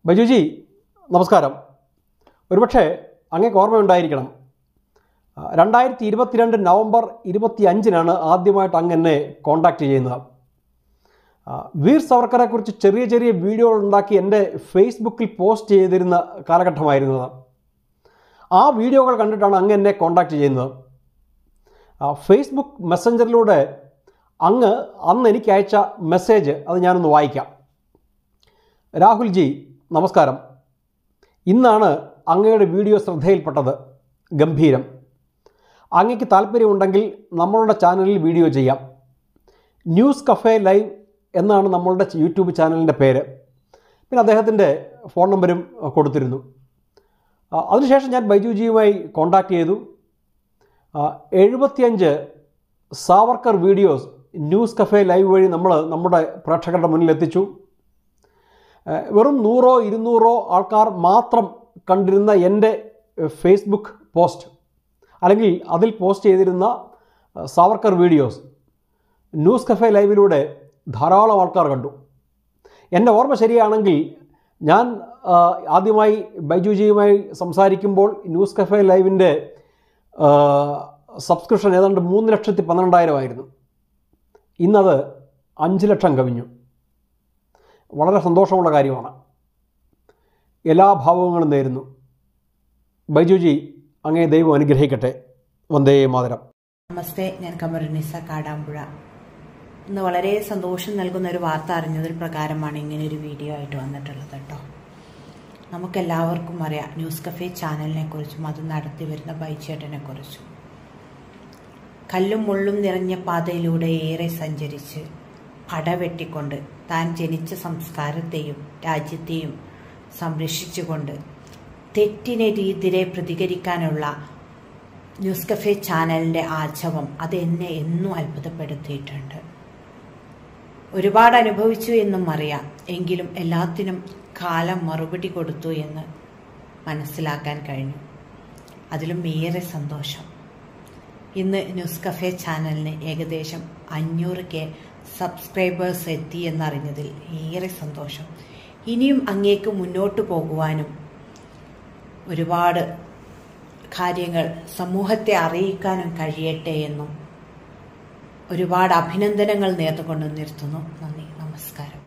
ബൈജുജി നമസ്കാരം ഒരുപക്ഷെ അങ്ങേക്ക് ഓർമ്മയുണ്ടായിരിക്കണം ആ, രണ്ടായിരത്തി ഇരുപത്തിരണ്ട് നവംബർ ഇരുപത്തി അഞ്ചിനാണ് ആദ്യമായിട്ട് അങ്ങ് എന്നെ കോണ്ടാക്ട് ചെയ്യുന്നത് ആ, വീർ സവർക്കറെക്കുറിച്ച് ചെറിയ ചെറിയ വീഡിയോകൾ ഉണ്ടാക്കി എൻ്റെ ഫേസ്ബുക്കിൽ പോസ്റ്റ് ചെയ്തിരുന്ന കാലഘട്ടമായിരുന്നത് ആ വീഡിയോകൾ കണ്ടിട്ടാണ് അങ്ങ് എന്നെ കോണ്ടാക്ട് ചെയ്യുന്നത് ആ, ഫേസ്ബുക്ക് മെസ്സഞ്ചറിലൂടെ അങ്ങ് അന്ന് എനിക്ക് അയച്ച മെസ്സേജ് അത് ഞാനൊന്ന് വായിക്കാം രാഹുൽജി നമസ്കാരം ഇന്നാണ് അങ്ങയുടെ വീഡിയോ ശ്രദ്ധയിൽപ്പെട്ടത് ഗംഭീരം അങ്ങയ്ക്ക് താല്പര്യമുണ്ടെങ്കിൽ നമ്മളുടെ ചാനലിൽ വീഡിയോ ചെയ്യാം ന്യൂസ് കഫേ ലൈവ് എന്നാണ് നമ്മളുടെ യൂട്യൂബ് ചാനലിൻ്റെ പേര് പിന്നെ അദ്ദേഹത്തിൻ്റെ ഫോൺ നമ്പരും അഹ്, കൊടുത്തിരുന്നു ആ, അതിനുശേഷം ഞാൻ ബൈജുജിയുമായി കോണ്ടാക്ട് ചെയ്തു ആ, എഴുപത്തിയഞ്ച് Savarkar videos news cafe live വഴി നമ്മൾ നമ്മുടെ പ്രേക്ഷകരുടെ മുന്നിൽ എത്തിച്ചു ഏഹ് വെറും നൂറോ ഇരുന്നൂറോ ആൾക്കാർ മാത്രം കണ്ടിരുന്ന എൻ്റെ ഏഹ് ഫേസ്ബുക്ക് പോസ്റ്റ് അല്ലെങ്കിൽ അതിൽ പോസ്റ്റ് ചെയ്തിരുന്ന ഏഹ് സാവർക്കർ വീഡിയോസ് ന്യൂസ് കഫേ ലൈവിലൂടെ ധാരാളം ആൾക്കാർ കണ്ടു എൻ്റെ ഓർമ്മ ശരിയാണെങ്കിൽ ഞാൻ ആ, ആദ്യമായി ബൈജുജിയുമായി സംസാരിക്കുമ്പോൾ ന്യൂസ് കഫേ ലൈവിൻ്റെ സബ്സ്ക്രിപ്ഷൻ ഏതാണ്ട് മൂന്ന് ലക്ഷത്തി പന്ത്രണ്ടായിരം ആയിരുന്നു ഇന്നത് അഞ്ച് ലക്ഷം കവിഞ്ഞു വളരെ സന്തോഷമുള്ള കാര്യമാണ് എല്ലാ ഭാവങ്ങളും നേരുന്നു ബൈജുജി അങ്ങേ ദൈവം അനുഗ്രഹിക്കട്ടെ വന്ദേ മാതരം നമസ്തേ ഞാൻ കമറുനിസ കാടാമ്പുഴ ഇന്ന് വളരെ സന്തോഷം നൽകുന്ന ഒരു വാർത്ത അറിഞ്ഞതിൽ പ്രകാരമാണ് ഇങ്ങനെ ഒരു വീഡിയോ ആയിട്ട് വന്നിട്ടുള്ളത് കേട്ടോ നമുക്കെല്ലാവർക്കും അറിയാം ന്യൂസ് കഫേ ചാനലിനെ കുറിച്ചും അത് നടത്തി വരുന്ന ബൈച്ചേട്ടനെ കുറിച്ചും കല്ലും മുള്ളും നിറഞ്ഞ പാതയിലൂടെ ഏറെ സഞ്ചരിച്ച് പടവെട്ടിക്കൊണ്ട് താൻ ജനിച്ച സംസ്കാരത്തെയും രാജ്യത്തെയും സംരക്ഷിച്ചുകൊണ്ട് തെറ്റിനെതിരെ പ്രതികരിക്കാനുള്ള ന്യൂസ് കഫേ ചാനലിൻ്റെ ആർജവം അത് എന്നെ എന്നും അത്ഭുതപ്പെടുത്തിയിട്ടുണ്ട് ഒരുപാട് അനുഭവിച്ചു എന്നും അറിയാം എങ്കിലും എല്ലാത്തിനും കാലം മറുപടി കൊടുത്തു എന്ന് മനസ്സിലാക്കാൻ കഴിഞ്ഞു അതിലും ഏറെ സന്തോഷം ഇന്ന് ന്യൂസ് കഫേ ചാനലിന് ഏകദേശം അഞ്ഞൂറ് കെ സബ്സ്ക്രൈബേഴ്സ് എത്തി എന്നറിഞ്ഞതിൽ ഏറെ സന്തോഷം ഇനിയും അങ്ങേക്ക് മുന്നോട്ട് പോകുവാനും ഒരുപാട് കാര്യങ്ങൾ സമൂഹത്തെ അറിയിക്കാനും കഴിയട്ടെ എന്നും ഒരുപാട് അഭിനന്ദനങ്ങൾ നേർന്നുകൊണ്ട് നിർത്തുന്നു നന്ദി നമസ്കാരം